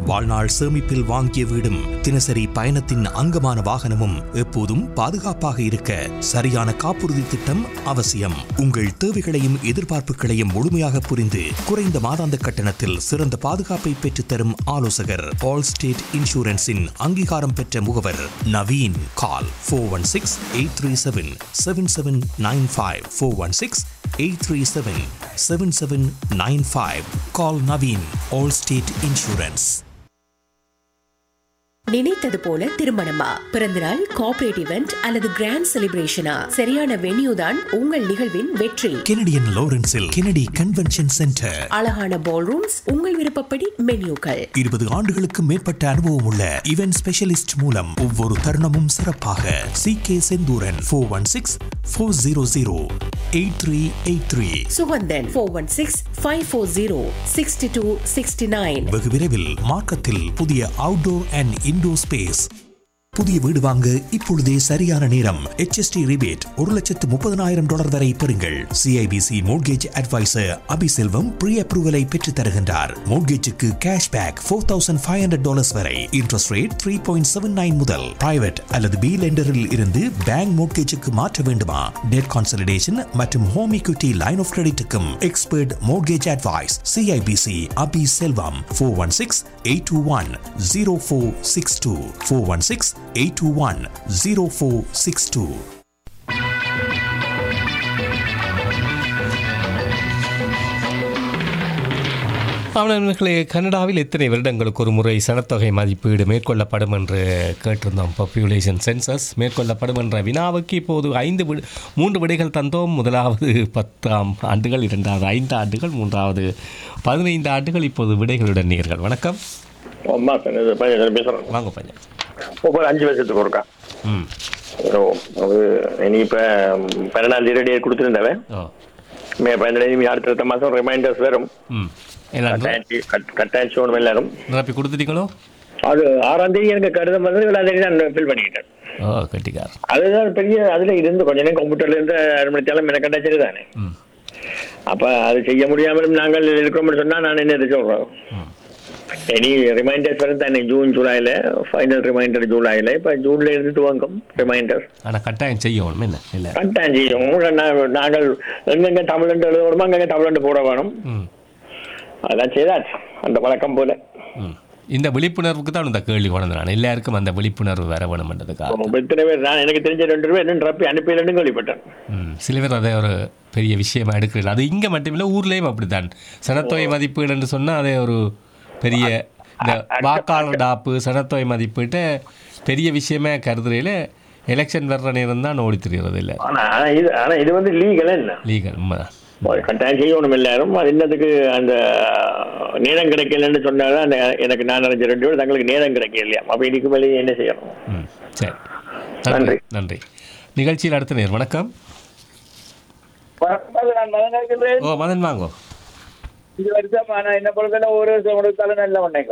வாழ்நாள் சேமிப்பில் வாங்கிய வீடும் தினசரி பயணத்தின் அங்கமான வாகனமும் எப்போதும் பாதுகாப்பாக இருக்க சரியான காப்புறுதி திட்டம் அவசியம் உங்கள் தேவைகளையும் எதிர்பார்ப்புகளையும் முழுமையாக புரிந்து குறைந்த மாதாந்த கட்டணத்தில் சிறந்த பாதுகாப்பை பெற்றுத்தரும் ஆலோசகர் ஆல் ஸ்டேட் இன்சூரன்ஸின் அங்கீகாரம் பெற்ற முகவர் Naveen call four one six eight three seven seven seven nine five four one six eight three seven seven seven nine five call Naveen Allstate insurance நினைத்தது போல திருமணமா பிறந்தநாள் கார்ப்பரேட் இவெண்ட் அல்லது கிராண்ட் செலிப்ரேஷனா சரியான வென்யூ தான் உங்கள் நிகழ்வின் வெற்றி கெனடியன் லாரன்ஸில் கெனடி கன்வென்ஷன் சென்டர் அழகான பால் ரூம்ஸ் உங்கள் விருப்பப்படி மென்யூக்கள் இருபது ஆண்டுகளுக்கு மேற்பட்ட அனுபவம் உள்ள இவென்ட் ஸ்பெஷலிஸ்ட் மூலம் ஒவ்வொரு தருணமும் சிறப்பாக C K Senthuran four one six four zero zero eight three eight three Suganthan four one six five four zero sixty two sixty nine வெகு விரைவில் மார்க்கத்தில் புதிய அவுட்டோர் அண்ட் இன்டோர் ஸ்பேஸ் புதிய வீடு வாங்க இப்பொழுதே சரியான நேரம் HST ரிபேட் ஒரு லட்சத்து முப்பதனாயிரம் டாலர் வரை பெறுங்கள் CIBC mortgage advisor Abiselvam pre அப்ரூவலை பெற்று தருகின்றார் மோட்கேஜுக்கு cash back four thousand five hundred dollars வரை interest rate three point seven nine முதல் பிரைவேட் அல்லது பி லெண்டரில் இருந்து பேங்க் மோட்கேஜுக்கு மாற்ற வேண்டுமா டெட் கான்சலிடேஷன் மற்றும் ஹோம் equity லைன் ஆஃப் கிரெடிட்டுக்கும் expert mortgage advice CIBC Abi Selvam four one six eight two one zero four six two four one six eight two one zero four six two அவனர்களே கனடாவில் எத்தனை வருடங்களுக்கு ஒரு முறை சனத்தொகை மதிப்பீடு மேற்கொள்ளப்படும் என்று கேட்டிருந்தோம் பாப்புலேஷன் சென்சஸ் மேற்கொள்ளப்படும் என்ற வினாவுக்கு இப்போது ஐந்து விடு மூன்று விடைகள் தந்தோம் முதலாவது பத்தாம் ஆண்டுகள் இரண்டாவது ஐந்து ஆண்டுகள் மூன்றாவது பதினைந்து ஆண்டுகள் இப்போது விடைகளுடன் நீர்கள் வணக்கம் அம்மா சார் இது பையன் பேசுகிறேன் வாங்க பையன் ஒவ்வொரு அஞ்சு வருஷத்துக்கு ஒருக்கா ம் ஓ அது இனி இப்போ பன்னெண்டாம் தேதி டேட் கொடுத்துருந்தவன் ஓ மே பன்னெண்டு இனி அடுத்த அடுத்த மாதம் ரிமைண்டர்ஸ் வரும் ம் என்ன கட்டாயம் கட்- கட்டாயம் சோணும் எல்லாரும் நிரப்பி கொடுத்துட்டீங்களோ அது ஆறாம் தேதி எனக்கு கடிதம் வந்து ஏழாம் தேதி நான் ஃபில் பண்ணிக்கிட்டேன் ஓ கட்டிக்கார் அதுதான் பெரிய அதில் இருந்து கொஞ்ச நேரம் கம்ப்யூட்டர்ல இருந்து அரை மணி தேவை எனக்கு கட்டாச்சது தானே ம் அப்போ அது செய்ய முடியாமலும் நாங்கள் இருக்கிறோம்னு சொன்னால் நான் என்ன இது சொல்கிறோம் இனி ரிமைண்டர்ஸ் வரும் தானே ஜூன் ஜூலையில் ஃபைனல் ரிமைண்டர் ஜூலையில் இப்போ ஜூன்ல இருந்து துவங்கும் ரிமைண்டர் ஆனால் கட்டாயம் செய்யணும் என்ன இல்லை கட்டாயம் செய்யும் நா- நாங்கள் எங்கெங்க தமிழ்ண்டு எழுதணுமோ அங்கங்க தமிழ்ண்டு போட வேணும் ம் அதெல்லாம் செய்தாச்சு அந்த வழக்கம் போல ம் இந்த விழிப்புணர்வுக்கு தான் இந்த கேள்வி கொண்டு நான் எல்லாருக்கும் அந்த விழிப்புணர்வு வர வேணும்ன்றதுக்காக இப்ப இத்தனை பேர் நான் எனக்கு தெரிஞ்ச ரெண்டு பேர் இன்னும் ரப்பி அனுப்பிடலன்னு கேள்விப்பட்டேன் ம் சில பேர் அதை ஒரு பெரிய விஷயமா எடுக்கிறது அது இங்கே மட்டுமில்லை ஊர்லேயும் அப்படித்தான் சனத்தொகை மதிப்பீடு என்று சொன்னால் அதை ஒரு பெரிய இந்த வாக்காளர் டாப்பு சனத்தொகை மதிப்பீட்டை பெரிய விஷயமே கருதுறையில் எலெக்ஷன் வர்ற நேரம் தான் ஓடி தெரிகிறது இல்லை ஆனா ஆனா இது ஆனா இது வந்து லீகல் என்ன லீகல் உண்மைதான் கட்டாயம் செய்யணும் எல்லாரும் அது என்னதுக்கு அந்த நேரம் கிடைக்கலன்னு சொன்னாதான் அந்த எனக்கு நான் நினைச்ச ரெண்டு பேரும் தங்களுக்கு நேரம் கிடைக்கல இல்லையா அப்ப இதுக்கு மேலே என்ன செய்யணும் ம் சரி நன்றி நன்றி. நன்றி நிகழ்ச்சியில் அடுத்த நேர் வணக்கம் நான் மகன் இருக்கிறேன் ஓ மதன் வாங்கோ இது வருஷம் ஆனா என்ன பொறுத்தல ஒரு வருஷம் கொடுத்தாலும் நல்ல உன்னைக்கு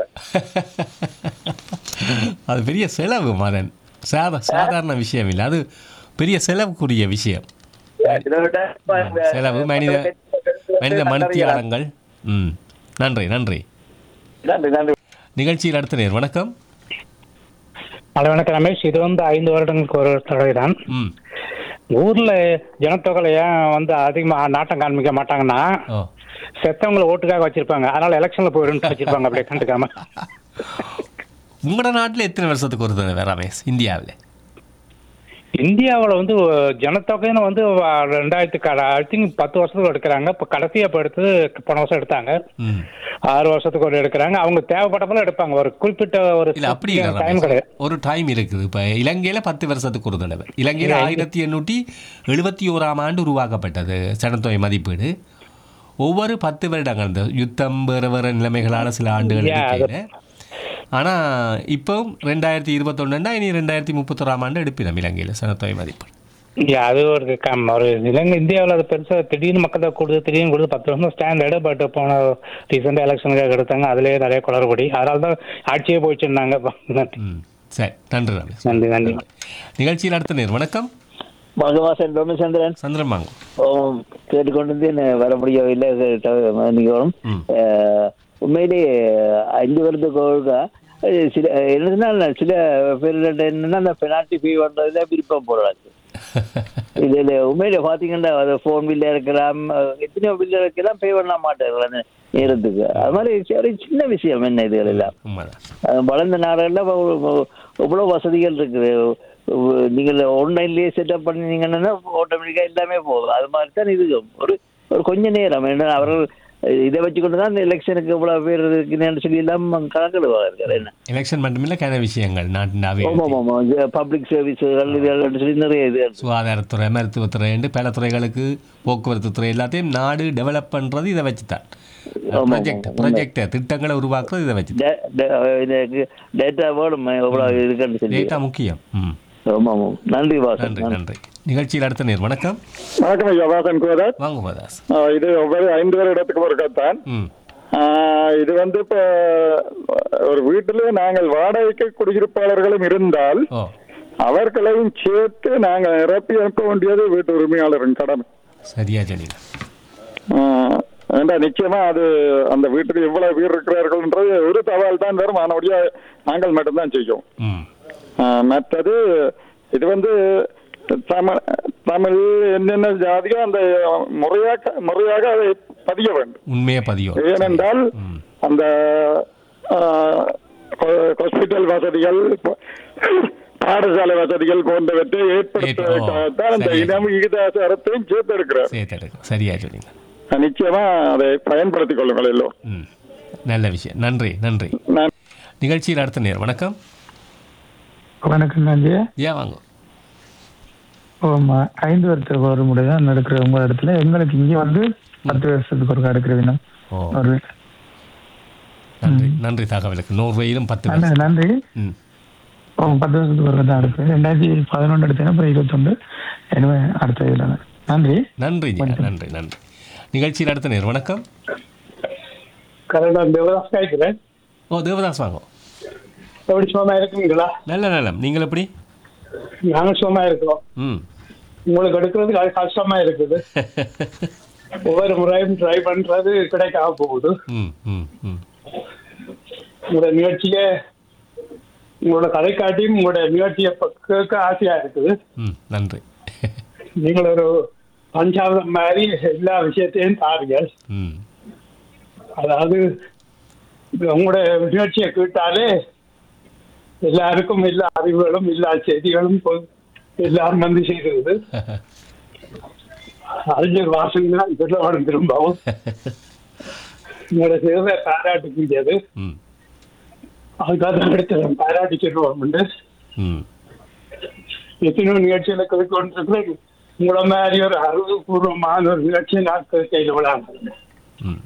அது பெரிய செலவு மதன் சாதா சாதாரண விஷயம் இல்லை அது பெரிய செலவுக்குரிய விஷயம் செலவு மனித மனித மனுத்தியாளங்கள் ம் நன்றி நன்றி நன்றி நன்றி நிகழ்ச்சியில் அடுத்த நேர் வணக்கம் ஹலோ வணக்கம் ரமேஷ் இது வந்து ஐந்து வருடங்களுக்கு ஒரு தடவை தான் ம் ஊர்ல ஜனத்தொகையில ஏன் வந்து அதிகமா நாட்டம் காண்பிக்க மாட்டாங்கன்னா ஓ செத்தவங்களை ஓட்டுக்காக வச்சிருப்பாங்க அதனால எலெக்ஷன்ல போயிடும் வச்சிருப்பாங்க அப்படியே கண்டுக்காம உங்களோட நாட்டில் எத்தனை வருஷத்துக்கு ஒரு தடவை ரமேஷ் இந்தியாவில் இந்தியாவில் வந்து ஜனத்தொகைன்னு வந்து ரெண்டாயிரத்து ஐ திங்க் பத்து வருஷத்துக்கு எடுக்கிறாங்க இப்போ கடைசியாக இப்போ எடுத்து போன வருஷம் எடுத்தாங்க ம் ஆறு வருஷத்துக்கு ஒரு எடுக்கிறாங்க அவங்க தேவைப்பட்டப்பல எடுப்பாங்க ஒரு குறிப்பிட்ட ஒரு இல்ல அப்படி இல்லை டைம் ரமேஷ். கிடையாது ஒரு டைம் இருக்குது இப்போ இலங்கையில பத்து வருஷத்துக்கு ஒரு தடவை இலங்கையில் ஆயிரத்தி எண்ணூற்றி எழுபத்தி ஓராம் ஆண்டு உருவாக்கப்பட்டது சனத்தொகை மதிப்பீடு ஒவ்வொரு பத்து வருடங்கள் இந்த யுத்தம் வேறு வேறு நிலைமைகளான சில ஆண்டுகள் Yeah, அது- இருக்கையில் ஆனால் இப்போ ரெண்டாயிரத்தி இருபத்தொன்னுண்டா இனி ரெண்டாயிரத்தி முப்பத்தொராம் ஆண்டு எடுப்பினோம் இலங்கையில் சனத்தொகை மதிப்பீடு Yeah, அது ஒரு கம் ஒரு இலங்கை இந்தியாவில் அது பெருசாக திடீர்னு மக்கள் தொகை கொடுத்து திடீர்னு கொடுத்து பத்து வருஷம் ஸ்டாண்டர்டு பட் போன ரீசெண்டாக எலெக்ஷனுக்காக எடுத்தாங்க அதுலேயே நிறைய குளறுபடி அதனால தான் ஆட்சியே போயிடுச்சுருந்தாங்க ம் சரி நன்றி ரமேஷ் நன்றி நன்றி நிகழ்ச்சியில் அடுத்த நேர் வணக்கம் மகவாசன் ரோமச்சந்திரன் சந்திரன் வாங்க கேட்டுக்கொண்டு வர முடியவில்லை மன்னிக்கணும் ம். அஹ், உண்மையிலேயே அஞ்சு வருடத்துக்கு ஒழுங்கா அஹ், சில என்னதுன்னா சில பேர்கிட்ட என்னன்னா அந்த பெனால்டி ஃபீ பண்றதுல விருப்பம் போடுறாங்க இது இது உண்மையில பாத்தீங்கன்னா அது ஃபோன் பில்ல இருக்கலாம் அஹ், எத்தனையோ பில்ல இருக்கலாம் பே பண்ண மாட்டாங்க அந்த நேரத்துக்கு அது மாதிரி ஒரு சின்ன விஷயம் என்ன இதுகள் எல்லாம் உண்மைதான் அது வளர்ந்த நாடுகளில் இவ்வளோ வசதிகள் இருக்குது உ- நீங்கள் ஆன்லைன்லேயே செட்டப் பண்ணினீங்கன்னா ஆட்டோமேட்டிக்காக எல்லாமே போதும் அது மாதிரி தான் இது ஒரு ஒரு கொஞ்ச நேரம் என்ன அவர்கள் இதை வச்சுக்கொண்டு தான் இந்த எலெக்ஷனுக்கு இவ்வளோ பேர் இருக்குன்னு சொல்லி எல்லாம் கணக்கிடுவாங்க இருக்காரு என்ன எலெக்ஷன் மட்டுமில்ல கன விஷயங்கள் நாட்டின் ஆமாம் அபிவிருத்தி ஆமாம் பப்ளிக் சர்வீஸுகள் இதுகள் சொல்லி நிறைய இது சுகாதாரத்துறை மருத்துவத்துறை என்று பல துறைகளுக்கு போக்குவரத்து துறை எல்லாத்தையும் நாடு டெவலப் பண்ணுறது இதை வச்சு தான் ப்ரொஜெக்ட் ப்ரொஜெக்ட் திட்டங்களை உருவாக்குறது இதை வச்சு டேட்டா வேணும் எவ்வளோ இருக்குன்னு சொல்லி டேட்டா முக்கியம் ம் ஆமாம் ஆமாம் நன்றி வாசன் நன்றி நன்றி நிகழ்ச்சியில் அடுத்த நேர் வணக்கம் வணக்கம் ஐயா வாசன் கோதாஸ் வாங்க மதாஸ் ஆஹ் இது ஒவ்வொரு ஐந்து வருடத்துக்கு ஒரு கத்தான் ம் ஆஹ் இது வந்து இப்போ ஒரு வீட்டில் நாங்கள் வாடகைக்கு குடியிருப்பாளர்களும் இருந்தால் ஓ அவர்களையும் சேர்த்து நாங்கள் நிரப்பி அனுப்ப வேண்டியது வீட்டு உரிமையாளரின் கடமை சரியா சொன்னீங்க ஆஹ் ஏண்டா நிச்சயமா அது அந்த வீட்டுக்கு எவ்வளவு பேர் இருக்கிறார்கள்ன்றது ஒரு தகவல் தான் வரும் ஆனபடியா நாங்கள் மட்டும்தான் செய்யும் ம் ஆஹ் மற்றது இது வந்து தமிழ் தமிழ் என்னென்ன ஜாதியோ அந்த முறையாக முறையாக அதை பதிய வேண்டும் உண்மையை பதியும் ஏனென்றால் ம் அந்த ஹாஸ்பிட்டல் வசதிகள் பாடசாலை வசதிகள் போன்றவற்றை ஏற்படுத்துவதற்காகத்தான் அந்த சரி. இனம் விகிதாசாரத்தையும் சேர்த்து இருக்கிறார் சேர்த்தெடுக்க சரியா சொன்னீங்க நிச்சயமா அதை பயன்படுத்திக் கொள்ளுங்கள் எல்லோரும் ம் நல்ல விஷயம் நன்றி நன்றி நான் நிகழ்ச்சியில் அடுத்த நேர் வணக்கம் வணக்கம் நன்றி ஏன் வாங்க ஆமா ஐந்து வருஷத்துக்கு ஒரு முறை தான் நடக்கிற உங்க இடத்துல எங்களுக்கு இங்க வந்து பத்து வருஷத்துக்கு ஒரு நடக்கிற தினம் ஓ ஒரு நன்றி நன்றி தகவலுக்கு நோர்வேயிலும் பத்து நன்றி வருஷம் நன்றி ம் ஓ, பத்து வருஷத்துக்கு ஒரு தான் நடக்குது ரெண்டாயிரத்தி பதினொன்று எடுத்தேன் அப்புறம் இருபத்தொன்று எனவே அடுத்த இதில் நன்றி நன்றி ஜி நன்றி நன்றி நிகழ்ச்சியில் அடுத்த நேர் வணக்கம் கரெக்டாக தேவதாஸ் கேட்குறேன் ஓ தேவதாஸ் வாங்க எப்படி சும்மா இருக்குங்களா நல்ல நலம் நீங்கள் எப்படி நாங்கள் சும்மா இருக்கிறோம் ம் உங்களுக்கு எடுக்கிறதுக்கு அது கஷ்டமா இருக்குது ஒவ்வொரு முறையும் ட்ரை பண்றது கிடைக்காம போகுது ம் ம் ம் உங்களோட நிகழ்ச்சியை உங்களோட கதை காட்டியும் உங்களோட நிகழ்ச்சியை ப- கேட்க ஆசையா இருக்குது ம் நன்றி நீங்கள் ஒரு பஞ்சாபம் மாதிரி எல்லா விஷயத்தையும் தாருங்கள் ம் அதாவது இது உங்களோட நிகழ்ச்சியை கேட்டாலே எல்லாருக்கும் எல்லா அறிவுகளும் எல்லா செய்திகளும் பொ- எல்லாம் வந்து சேர்கிறது அறிஞர் வாசன் தான் சொல்ல திரும்பவும் உங்களோட சேவை பாராட்டுக்குரியது ம் அதுக்காக தான் எடுத்து பாராட்டி சொல்லுவோம் ம் எத்தனையோ நிகழ்ச்சியில கேட்டுக்கொண்டிருக்கிறேன் உங்கள மாதிரி ஒரு அறிவுபூர்வமான ஒரு நிகழ்ச்சியை நான் கையில் விடாங்க ம்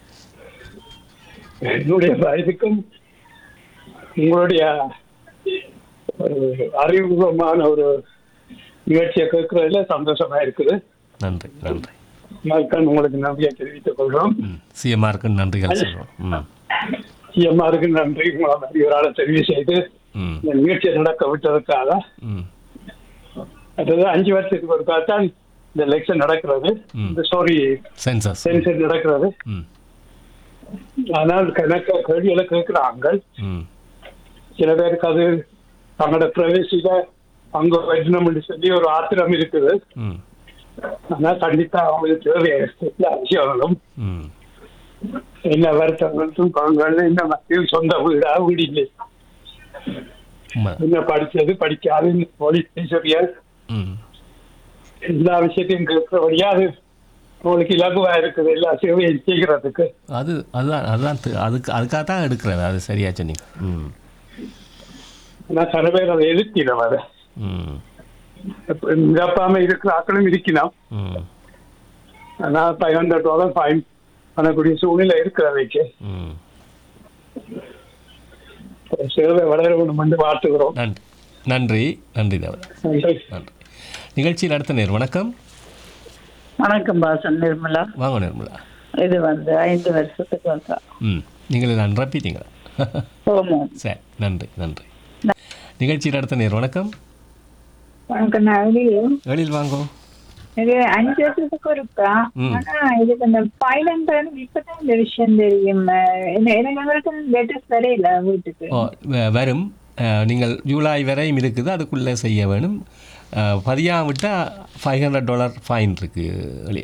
என்னுடைய வயதுக்கும் உங்களுடைய ஒரு அறிவுபூர்வமான ஒரு நிகழ்ச்சியை கேட்கறதுல சந்தோஷமா இருக்குது நன்றி நன்றி மக்கள் உங்களுக்கு நன்றியை தெரிவித்துக் கொள்றோம் ம் சிஎம்ஆருக்கு நன்றிகள் சொல்கிறோம் ம் சிஎம்ஆருக்கு நன்றி உங்களை மாதிரி ஒரு ஆளை தெரிவு செய்து ம் இந்த நிகழ்ச்சியை நடக்க விட்டதற்காக ம் அதாவது அஞ்சு வருஷத்துக்கு ஒரு தான் இந்த எலெக்ஷன் நடக்கிறது ம். இந்த சாரி சென்சஸ் சென்சர் நடக்கிறது ம் ஆனால் கணக்க கேள்விகளை கேட்கிறாங்க ம் சில பேருக்கு அது தங்களோட பிரவேசில அங்க வைக்கணும்னு சொல்லி ஒரு ஆத்திரம் இருக்குது ம் ஆனா கண்டிப்பா அவங்களுக்கு தேவை எல்லா விஷயங்களும் ம் என்ன வருத்தங்களும் பழங்கள் என்ன மக்கள் சொந்த வீடா வீடு இல்லை உண்மை என்ன படிச்சது படிக்காது மொழி பேசுறியல் ம் எல்லா விஷயத்தையும் கேட்கிறபடியா அது உங்களுக்கு இலகுவா இருக்குது எல்லா சேவையும் செய்கிறதுக்கு அது அதுதான் அதுதான் தி- அதுக்கு அதுக்காக தான் எடுக்கிறது அது சரியா சொன்னீங்க ம் ஆனா சில பேர் அதை எதிர்க்கிறோம் அதை ம் நிரப்பாம இருக்கிற ஆக்களும் இருக்கலாம் ம் ஆனா ஃபைவ் ஹண்ட்ரட் டாலர் ஃபைன் பண்ணக்கூடிய சூழ்நிலை இருக்கிறவைக்கு ம் சேவை வளர வேண்டும் என்று வாழ்த்துகிறோம் நன்றி நன்றி நன்றி தேவதா நன்றி நன்றி நிகழ்ச்சியில் அடுத்த நேர் வணக்கம் வணக்கம் பாசன் நிர்மலா வாங்க நிர்மலா இது வந்து ஐந்து வருஷத்துக்கு வந்தா ம் நீங்கள் நான் ரப்பிட்டீங்களா ஓமம் சரி நன்றி நன்றி நிகழ்ச்சியில் அடுத்த நேர் வணக்கம் வணக்கம் நான் வெளியே வெளியில் வாங்கோ இது அஞ்சு வருஷத்துக்கு ஒருக்கா ம். ஆனா இதுக்கு இந்த பைலன்றது இப்பதான் இந்த விஷயம் தெரியும் அஹ் என்ன- எனக்கு எங்களுக்கு லெட்டர்ஸ் வரையில வீட்டுக்கு ஓ வ- வரும் அஹ், நீங்கள் ஜூலை வரையும் இருக்குது அதுக்குள்ளே செய்ய வேணும் அஹ், பதியாவிட்டால் ஃபைவ் ஹண்ட்ரட் டாலர் ஃபைன் இருக்குது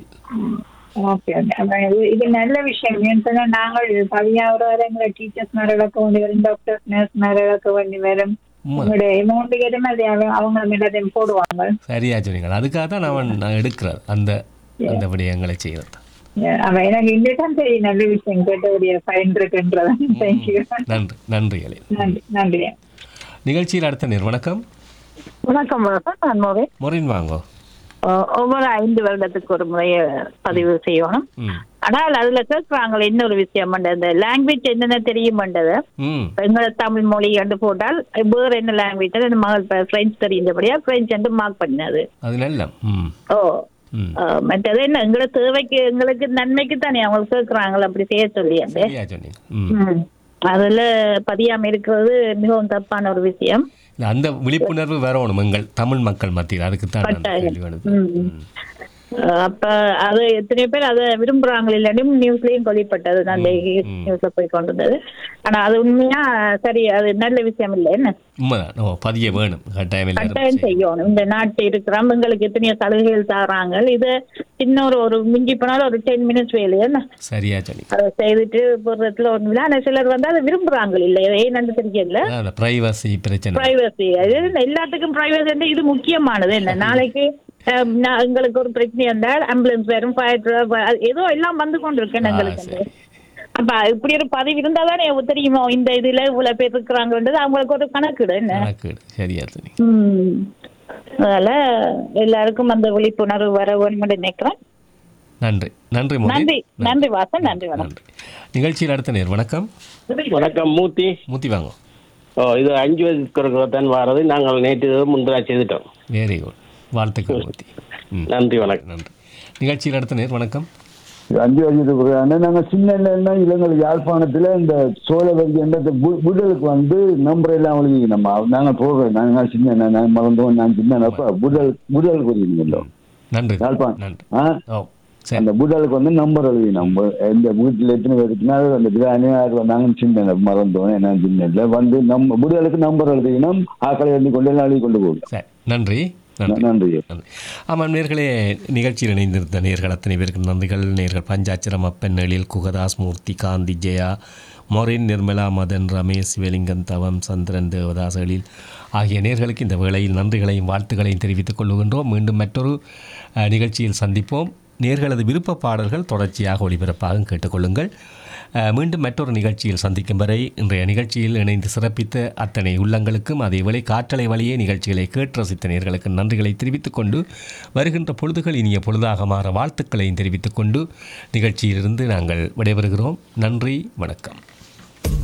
ஓகே ஓகே அப்ப இது இது நல்ல விஷயம் ஏன்னு சொன்னா நாங்கள் பதினாறு வரை எங்களை டீச்சர்ஸ் மேல இழக்க வேண்டி வரும் டாக்டர்ஸ் நர்ஸ் மேல இழக்க வேண்டி வரும் உண்மை. உங்களுடைய அமௌண்ட் கேட்டுமே அது அவங்க- அவங்க எல்லாத்தையும் போடுவாங்க சரியா சொன்னீங்க அதுக்காக தான் நான் நான் எடுக்கிறது அந்த அந்த விடயங்களை செய்கிறது அவ எனக்கு இங்கே தான் தெரியும் நல்ல விஷயம் கேட்டபடிய ஃபைன் இருக்குன்றதான் தேங்க்யூ நன்றி நன்றி அலே நன்றி நன்றி நிகழ்ச்சியில் அடுத்த நேர் வணக்கம் வணக்கம் வணக்கம் நான் மோகன் மொரின் வாங்கோ அஹ் ஒவ்வொரு ஐந்து வருடத்துக்கு ஒரு முறைய பதிவு செய்யணும் ம் ஆனால் அதுல கேட்கறாங்களே இன்னொரு விஷயம் இந்த லாங்குவேஜ் என்னென்ன தெரியுமன்றது ம் எங்களை தமிழ் மொழி என்று போட்டால் வேற என்ன லாங்குவேஜ் அந்த மகள் பிரெஞ்சு தெரிஞ்சபடியா பிரெஞ்சு என்று மார்க் பண்ணது அது நல்ல ம் ஓ ம் அஹ் மற்றது என்ன எங்களை தேவைக்கு எங்களுக்கு நன்மைக்கு தானே அவங்க கேட்கறாங்களா அப்படி செய்ய சொல்லி அந்த சரியா சொன்னீங்க ம் ம். அதுல பதியாம இருக்கிறது மிகவும் தப்பான ஒரு விஷயம் இல்ல, அந்த விழிப்புணர்வு வரணும் எங்கள் தமிழ் மக்கள் மத்தியில் அதுக்கு தான் நான் கட்டாயம். கேள்வி வருது. ம். அஹ் அப்ப அது எத்தனை பேர் அதை விரும்புறாங்க இல்லாட்டியும் நியூஸ்லயும் கொல்லப்பட்டது நான் நியூஸ்ல போய் கொண்டிருந்தது ஆனா அது உண்மையா சரி அது நல்ல விஷயம் இல்லை என்ன உண்மைதான் ஓ பதிய வேணும் கட்டாயம் எல்லாரும் கட்டாயம் செய்யணும் இந்த நாட்டு இருக்கிறோம் எங்களுக்கு எத்தனையோ சலுகைகள் தராங்க இது இன்னொரு ஒரு மிஞ்சி போனாலும் ஒரு டென் மினிட்ஸ் வேலை என்ன சரியா சொன்னீங்க அதை செய்துட்டு போடுறதுல ஒண்ணு இல்லை ஆனா சிலர் வந்து அதை விரும்புறாங்க இல்லை ஏன்னு தெரியல அதான் அந்த பிரைவசி பிரச்சனை பிரைவசி அது எல்லாத்துக்கும் பிரைவசி இது முக்கியமானது என்ன நாளைக்கு அஹ், நான் எங்களுக்கு ஒரு பிரச்சனை இருந்தால் ஆம்புலன்ஸ் வரும் ஃபயர் ஏதோ எல்லாம் வந்து கொண்டு இருக்கேன் எங்களுக்கு வந்து. அப்ப இப்படி ஒரு பதவி இருந்தா தானே தெரியுமோ இந்த இதுல இவ்வளவு பேர் இருக்கிறாங்கன்றது அவங்களுக்கு ஒரு கணக்குடு என்ன கணக்கு சரியா சொன்னீங்க ம். அதனால எல்லாருக்கும் அந்த விழிப்புணர்வு வர வேணும்னு நினைக்கிறேன் நன்றி நன்றி மோகன் நன்றி நன்றி வாசன் நன்றி வணக்கம் நன்றி நிகழ்ச்சியில் அடுத்த நேர் வணக்கம் வணக்கம் மூர்த்தி மூத்தி வாங்க ஓ இது அஞ்சு வயசுக்கு தான் வாரது நாங்கள் நேற்று முந்தா செய்துட்டோம் வெரி குட் வாழ்த்துக்கள் மூத்தி ம் நன்றி வணக்கம் நன்றி நிகழ்ச்சியில் அடுத்த நேர் வணக்கம் அஞ்சு வருஷத்துக்கு நாங்கள் சின்ன இளங்கல் யாழ்ப்பாணத்துல இந்த சோழவரி என்ற புடலுக்கு வந்து நம்பர் எல்லாம் எழுதி நம்ம நாங்கள் போகிறோம் நாங்கள் சின்ன நான் மறந்தோம் நான் சின்ன அப்ப புடல் புடல் குறிங்களோ நன்றி யாழ்ப்பாணம் நன்றி ஆ ஓ சரி அந்த புடலுக்கு வந்து நம்பர் எழுதி நம்ம எந்த வீட்டில் எத்தனை பேருக்குன்னா அந்த பிரியாணி யார் நாங்கள் சின்ன மறந்தோம் நான் சின்ன இல்லை வந்து நம்ம புடலுக்கு நம்பர் எழுதினா ஆக்களை எழுதி கொண்டு எல்லாம் எழுதி கொண்டு போகும் சரி நன்றி நன்றி நன்றி நன்றி ஆமாம் நேர்களே நிகழ்ச்சியில் இணைந்திருந்த நேர்கள் அத்தனை பேருக்கு நன்றிகள் நேர்கள் பஞ்சாட்சரம் அப்பன் எழில் குகதாஸ் மூர்த்தி காந்தி ஜெயா மொரின் நிர்மலா மதன் ரமேஷ் சிவலிங்கன் தவம் சந்திரன் தேவதாஸ் எழில் ஆகிய நேர்களுக்கு இந்த வேளையில் நன்றிகளையும் வாழ்த்துக்களையும் தெரிவித்துக் கொள்ளுகின்றோம் மீண்டும் மற்றொரு அஹ், நிகழ்ச்சியில் சந்திப்போம் நேர்களது விருப்ப பாடல்கள் தொடர்ச்சியாக ஒளிபரப்பாக கேட்டுக்கொள்ளுங்கள் அஹ், மீண்டும் மற்றொரு நிகழ்ச்சியில் சந்திக்கும் வரை இன்றைய நிகழ்ச்சியில் இணைந்து சிறப்பித்த அத்தனை உள்ளங்களுக்கும் அதேவேளை காற்றலை வழியே நிகழ்ச்சிகளை கேட்டு ரசித்த நேர்களுக்கு நன்றிகளை தெரிவித்துக் கொண்டு வருகின்ற பொழுதுகள் இனிய பொழுதாக மாற வாழ்த்துக்களையும் தெரிவித்துக் கொண்டு நிகழ்ச்சியிலிருந்து நாங்கள் விடைபெறுகிறோம் நன்றி வணக்கம்